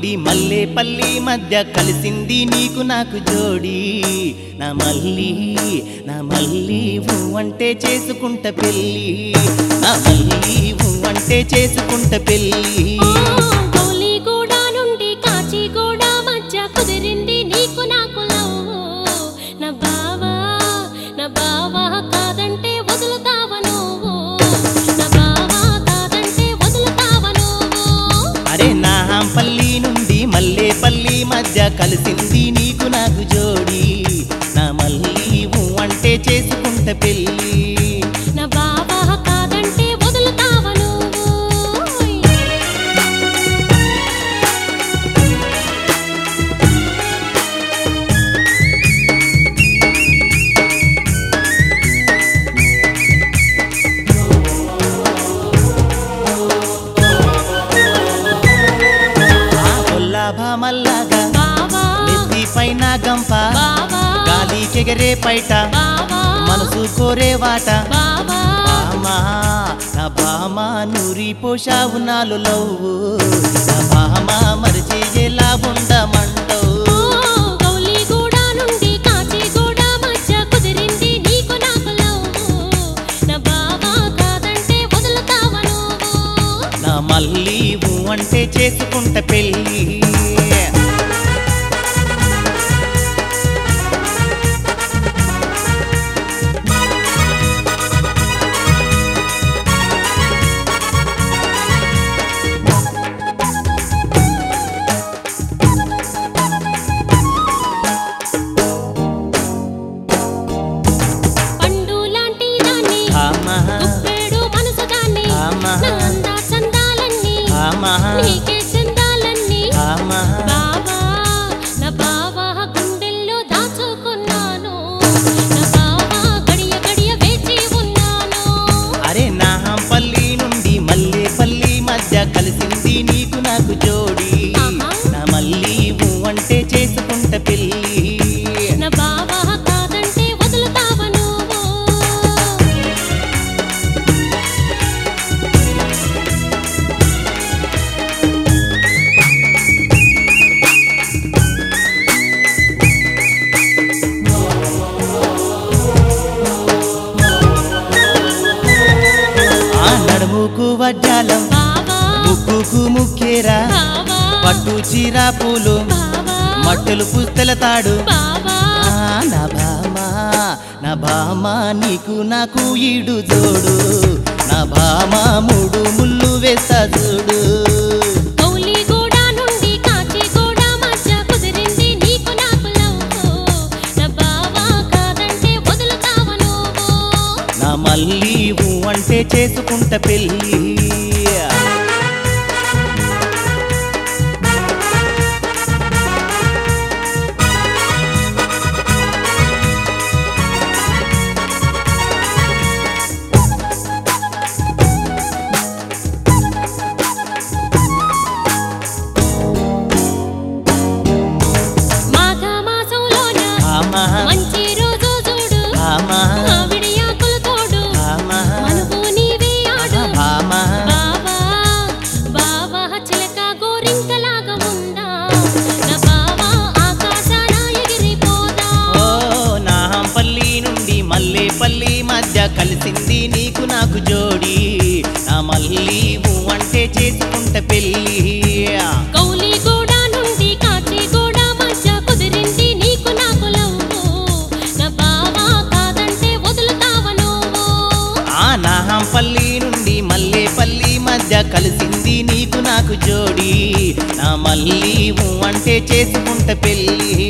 నుండి మల్లేపల్లి మధ్య కలిసింది నీకు నాకు జోడి నా మల్లి నా మల్లి ఊ అంటే చేసుకుంట పెళ్ళి నా మల్లి ఊ అంటే చేసుకుంట పెళ్ళి గౌలిగూడ నుండి కాచిగూడ మధ్య కుదిరింది నీకు నాకు లవ్వు నా బావా నా బావా కాదంటే వదులుతావ నువ్వు నా బావా కాదంటే వదులుతావ నువ్వు అరే నా పల్లి నుండి మల్లేపల్లి మధ్య కలిసింది నీకు నాకు జోడి నా మల్లి ఊ అంటే చేసుకుంట పెళ్ళి నా బావా కాదంటే వదులుతావ నువ్వు ఆ గొల్లాభా మల్లాగా బావా నెత్తి పైన గంప బావా గాలి చెగరే పైట బావా మనసు కోరే వాట బావా బామా నా బామా నూరి పోషావు నాలు లవ్వు నా బామా మరిచి ఎలా ఉండమంటావు గౌలిగూడ నుండి కాచిగూడ మధ్య కుదిరింది నీకు నాకు లవ్వు నా బావా కాదంటే వదులుతావ నువ్వు నా మళ్ళీ ఊ అంటే చేసుకుంట పెళ్ళి పండు లాంటి దాన్ని ఆమా గుప్పెడు మనసు దాన్ని ఆమా. నా అందా చందాలన్నీ ఆమా నీకే చందాలన్నీ ఆమా బావా నా బావా గుండెల్లో దాచుకున్నాను నా బావా గడియ గడియ వేచి ఉన్నాను అరే నా పల్లి నుండి మల్లేపల్లి మధ్య కలిసింది నీకు నాకు జోడి ఆహా. నా మళ్ళీ ఊ అంటే చేసుకుంట పెళ్ళి నా బావా కాదంటే వదులుతావ నువ్వు ఆ నడుముకు వడ్డాలం బావా ముక్కుకు ముక్కేరా బావా పట్టు చీర పూలు బావా మట్టలు పుస్తల తాడు బావా ఆ, నా భామా నా భామా నీకు నాకు ఈడు జోడు నా భామా మూడు ముళ్ళు వేస్తా చూడు గౌలిగూడ నుండి కాచిగూడ మధ్య కుదిరింది నీకు నాకు లవ్వు నా బావా కాదంటే వదులుతావ నువ్వు నా మళ్ళీ ఊ అంటే చేసుకుంట పెళ్ళి మాఘ మాసంలోన ఆమా మంచి రోజు చూడు ఆమా ఆవిడి ఆకులు తోడు ఆమా మనకు నీవే ఆడు ఆమా బావా బావా చిలక గోరింకలాగా ఉందా నా బావా ఆకాశాన ఎగిరిపోదా ఓ నా పల్లి నుండి మల్లేపల్లి మధ్య కలిసింది నీకు నాకు జోడి నా మళ్ళీ ఊ అంటే చేసుకుంట పెళ్ళి గౌలిగూడ నుండి కాచిగూడ మధ్య కుదిరింది నీకు నాకు లవ్వు నా బావా కాదంటే వదులుతావ నువ్వు ఆ నాహంపల్లి నుండి మల్లేపల్లి మధ్య కలిసింది నీకు నాకు జోడి నా మళ్ళీ ఊ అంటే చేసుకుంట పెళ్ళి